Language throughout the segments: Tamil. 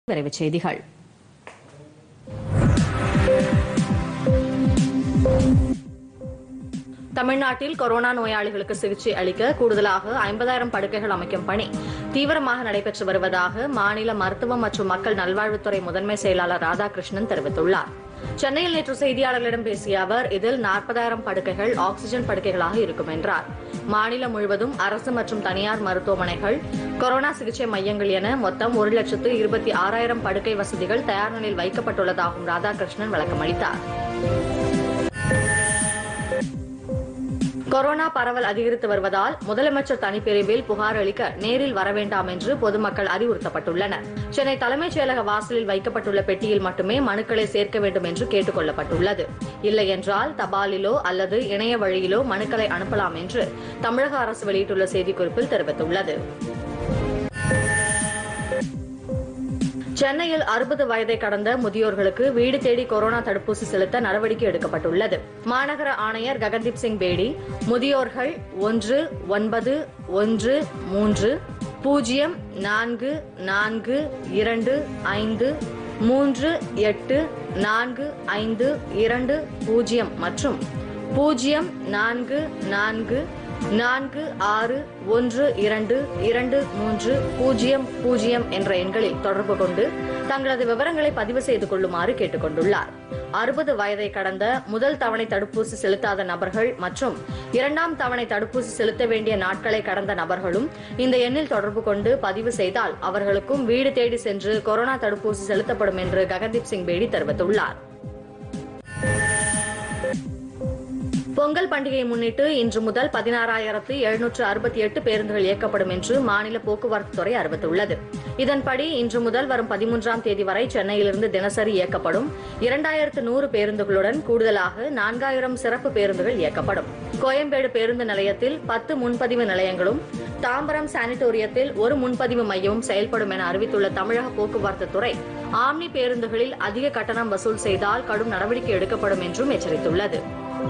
விரைவுச் செய்திகள் தமிழ்நாட்டில் கொரோனா நோயாளிகளுக்கு சிகிச்சை அளிக்க கூடுதலாக ஐம்பதாயிரம் படுக்கைகள் அமைக்கும் பணி தீவிரமாக நடைபெற்று வருவதாக மாநில மருத்துவம் மற்றும் மக்கள் நல்வாழ்வுத்துறை முதன்மை செயலாளர் ராதாகிருஷ்ணன் தெரிவித்துள்ளார் சென்னையில் நேற்று செய்தியாளர்களிடம் பேசிய அவர் இதில் நாற்பதாயிரம் படுக்கைகள் ஆக்ஸிஜன் படுக்கைகளாக இருக்கும் என்றார் மாநிலம் முழுவதும் அரசு மற்றும் தனியார் மருத்துவமனைகள் கொரோனா சிகிச்சை மையங்கள் என மொத்தம் ஒரு லட்சத்து இருபத்தி ஆறாயிரம் படுக்கை வசதிகள் தயார் நிலையில் வைக்கப்பட்டுள்ளதாகவும் ராதாகிருஷ்ணன் விளக்கமளித்தார் கொரோனா பரவல் அதிகரித்து வருவதால் முதலமைச்சர் தனிப்பிரிவில் புகார் அளிக்க நேரில் வர வேண்டாம் என்று பொதுமக்கள் அறிவுறுத்தப்பட்டுள்ளனர் சென்னை தலைமைச் செயலக வாசலில் வைக்கப்பட்டுள்ள பெட்டியில் மட்டுமே மனுக்களை சேர்க்க வேண்டும் என்று கேட்டுக் கொள்ளப்பட்டுள்ளது இல்லை என்றால் தபாலிலோ அல்லது இணைய வழியிலோ மனுக்களை அனுப்பலாம் என்று தமிழக அரசு வெளியிட்டுள்ள செய்திக்குறிப்பில் தெரிவித்துள்ளது சென்னையில் அறுபது வயதை கடந்த முதியோர்களுக்கு வீடு தேடி கொரோனா தடுப்பூசி செலுத்த நடவடிக்கை எடுக்கப்பட்டுள்ளது மாநகர ஆணையர் ககன்தீப் சிங் பேடி முதியோர்கள் ஒன்று ஒன்பது ஒன்று மூன்று பூஜ்ஜியம் நான்கு நான்கு இரண்டு ஐந்து மூன்று எட்டு நான்கு ஐந்து இரண்டு பூஜ்ஜியம் மற்றும் பூஜ்ஜியம் நான்கு நான்கு நான்கு ஆறு ஒன்று இரண்டு இரண்டு மூன்று பூஜ்ஜியம் பூஜ்ஜியம் என்ற எண்களில் தொடர்பு கொண்டு தங்களது விவரங்களை பதிவு செய்து கொள்ளுமாறு கேட்டுக் கொண்டுள்ளார் அறுபது வயதை கடந்த முதல் தவணை தடுப்பூசி செலுத்தாத நபர்கள் மற்றும் இரண்டாம் தவணை தடுப்பூசி செலுத்த வேண்டிய நாட்களை கடந்த நபர்களும் இந்த எண்ணில் தொடர்பு கொண்டு பதிவு செய்தால் அவர்களுக்கும் வீடு தேடி சென்று கொரோனா தடுப்பூசி செலுத்தப்படும் என்று ககன்தீப் சிங் பேடி தெரிவித்துள்ளார் பொங்கல் பண்டிகையை முன்னிட்டு இன்று முதல் பதினாறாயிரத்து எழுநூற்று அறுபத்தி எட்டு பேருந்துகள் இயக்கப்படும் என்று மாநில போக்குவரத்து துறை அறிவித்துள்ளது இதன்படி இன்று முதல் வரும் பதிமூன்றாம் தேதி வரை சென்னையிலிருந்து தினசரி இயக்கப்படும் இரண்டாயிரத்து நூறு பேருந்துகளுடன் கூடுதலாக நான்காயிரம் சிறப்பு பேருந்துகள் இயக்கப்படும் கோயம்பேடு பேருந்து நிலையத்தில் பத்து முன்பதிவு நிலையங்களும் தாம்பரம் சானிட்டோரியத்தில் ஒரு முன்பதிவு மையமும் செயல்படும் என அறிவித்துள்ள தமிழக போக்குவரத்து துறை ஆம்னி பேருந்துகளில் அதிக கட்டணம் வசூல் செய்தால் கடும் நடவடிக்கை எடுக்கப்படும் என்றும் எச்சரித்துள்ளது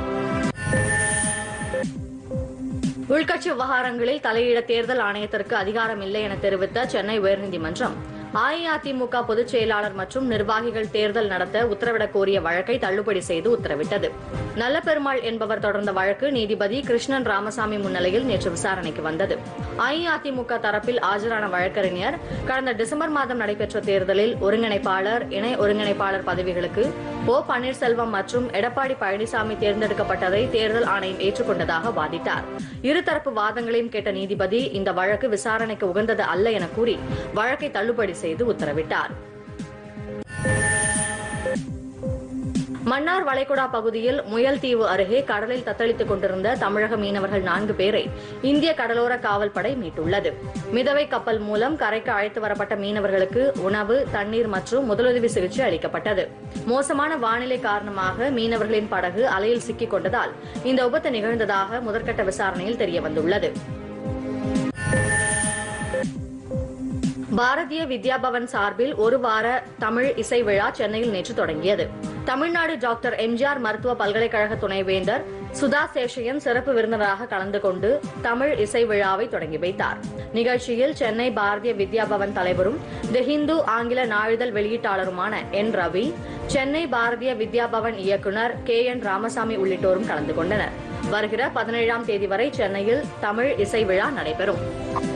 உள்கட்சி விவகாரங்களில் தலையிட தேர்தல் ஆணையத்திற்கு அதிகாரம் இல்லை என தெரிவித்த சென்னை உயர்நீதிமன்றம் அஇஅதிமுக பொதுச் செயலாளர் மற்றும் நிர்வாகிகள் தேர்தல் நடத்த உத்தரவிடக் கோரிய வழக்கை தள்ளுபடி செய்து உத்தரவிட்டது நல்லபெருமாள் என்பவர் தொடர்ந்த வழக்கு நீதிபதி கிருஷ்ணன் ராமசாமி முன்னிலையில் நேற்று விசாரணைக்கு வந்தது அஇஅதிமுக தரப்பில் ஆஜரான வழக்கறிஞர் கடந்த டிசம்பர் மாதம் நடைபெற்ற தேர்தலில் ஒருங்கிணைப்பாளர் இணை ஒருங்கிணைப்பாளர் பதவிகளுக்கு ஓ பன்னீர்செல்வம் மற்றும் எடப்பாடி பழனிசாமி தேர்ந்தெடுக்கப்பட்டதை தேர்தல் ஆணையம் ஏற்றுக்கொண்டதாக வாதிட்டார் இருதரப்பு வாதங்களையும் கேட்ட நீதிபதி இந்த வழக்கு விசாரணைக்கு உகந்தது அல்ல என கூறி வழக்கை தள்ளுபடி செய்து உத்தரவிட்டார் மன்னார் வளைகுடா பகுதியில் முயல் தீவு அருகே கடலில் தத்தளித்துக் கொண்டிருந்த தமிழக மீனவர்கள் நான்கு பேரை இந்திய கடலோர காவல்படை மீட்டுள்ளது மிதவை கப்பல் மூலம் கரைக்கு அழைத்து வரப்பட்ட மீனவர்களுக்கு உணவு தண்ணீர் மற்றும் முதலுதவி சிகிச்சை அளிக்கப்பட்டது மோசமான வானிலை காரணமாக மீனவர்களின் படகு அலையில் சிக்கிக் கொண்டதால் இந்த விபத்து நிகழ்ந்ததாக முதற்கட்ட விசாரணையில் தெரியவந்துள்ளது பாரதிய வித்யா பவன் சார்பில் ஒரு வார தமிழ் இசை விழா சென்னையில் நேற்று தொடங்கியது தமிழ்நாடு டாக்டர் எம்ஜிஆர் மருத்துவ பல்கலைக்கழக துணைவேந்தர் சுதா சேஷையன் சிறப்பு விருந்தினராக கலந்து கொண்டு தமிழ் இசை விழாவை தொடங்கி வைத்தார் நிகழ்ச்சியில் சென்னை பாரதிய வித்யா பவன் தலைவரும் தி ஹிந்து ஆங்கில நாளிதழ் வெளியீட்டாளருமான என் ரவி சென்னை பாரதிய வித்யா பவன் இயக்குநர் கே என் ராமசாமி உள்ளிட்டோரும் கலந்து கொண்டனர் வருகிற பதினேழாம் தேதி வரை சென்னையில் தமிழ் இசை விழா நடைபெறும்